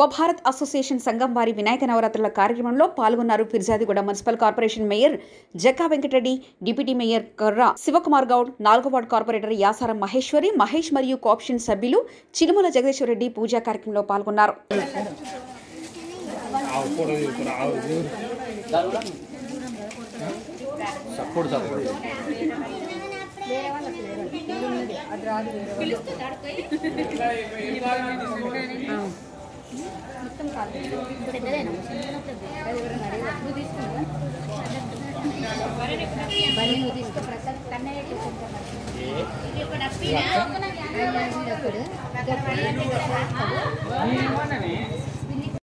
Yuva Bharat association సంఘం వారి వినాయక నవరాత్రుల కార్యక్రమంలో పాల్గొన్నారు Firzadiguda municipal corporation mayor Jakka Venkatareddy deputy mayor Karra Shivakumar Goud నాలుగో వార్డు కార్పొరేటర్ యాసారం మహేశ్వరి మహేష్ మరియు కోఆప్షన్ సభ్యులు చిలుమల జగదీశ్వర రెడ్డి పూజా కార్యక్రమంలో పాల్గొన్నారు తీసుకు